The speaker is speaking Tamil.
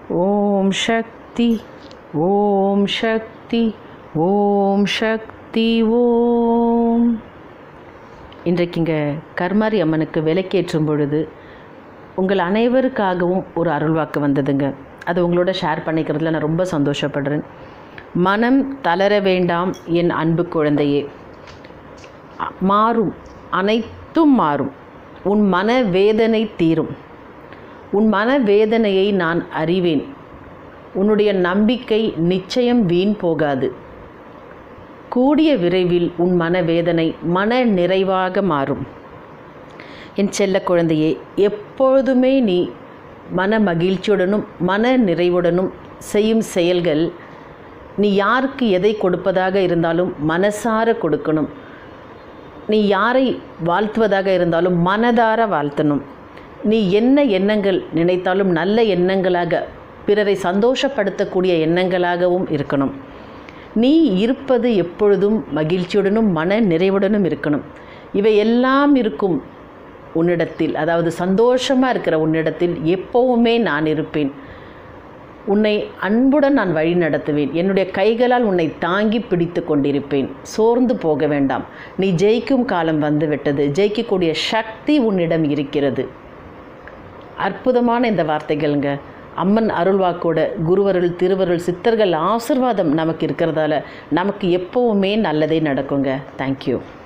ஓம் சக்தி ஓம் சக்தி ஓம் சக்தி ஓம் இன்றைக்கு இங்கே கர்மாரி அம்மனுக்கு விளக்கேற்றும் பொழுது உங்கள் அனைவருக்காகவும் ஒரு அருள்வாக்கு வந்ததுங்க அது உங்களோட ஷேர் பண்ணிக்கிறதுல நான் ரொம்ப சந்தோஷப்படுறேன் மனம் தளர வேண்டாம் என் அன்பு குழந்தையே அ- மாறும் அனைத்தும் மாறும் உன் மன வேதனை தீரும் உன் மன வேதனையை நான் அறிவேன் உன்னுடைய நம்பிக்கை நிச்சயம் வீண் போகாது கூடிய விரைவில் உன் மனவேதனை மன நிறைவாக மாறும் என் செல்ல குழந்தையே எப்பொழுதுமே நீ மன மகிழ்ச்சியுடனும் மன நிறைவுடனும் செய்யும் செயல்கள் நீ யாருக்கு எதை கொடுப்பதாக இருந்தாலும் மனசார கொடுக்கணும் நீ யாரை வாழ்த்துவதாக இருந்தாலும் மனதார வாழ்த்தணும் நீ என்ன எண்ணங்கள் நினைத்தாலும் நல்ல எண்ணங்களாக பிறரை சந்தோஷப்படுத்தக்கூடிய எண்ணங்களாகவும் இருக்கணும் நீ இருப்பது எப்பொழுதும் மகிழ்ச்சியுடனும் மன நிறைவுடனும் இருக்கணும் இவை எல்லாம் இருக்கும் உன்னிடத்தில் அதாவது சந்தோஷமாக இருக்கிற உன்னிடத்தில் எப்போவுமே நான் இருப்பேன் உன்னை அன்புடன் நான் வழி நடத்துவேன் என்னுடைய கைகளால் உன்னை தாங்கி பிடித்து கொண்டிருப்பேன் சோர்ந்து போக வேண்டாம் நீ ஜெயிக்கும் காலம் வந்துவிட்டது ஜெயிக்கக்கூடிய சக்தி உன்னிடம் இருக்கிறது அற்புதமான இந்த வார்த்தைகள்ங்க அம்மன் அருள்வாக்கோட குருவருள் திருவருள் சித்தர்கள் ஆசிர்வாதம் நமக்கு இருக்கிறதால நமக்கு எப்போவுமே நல்லதே நடக்குங்க தேங்க்யூ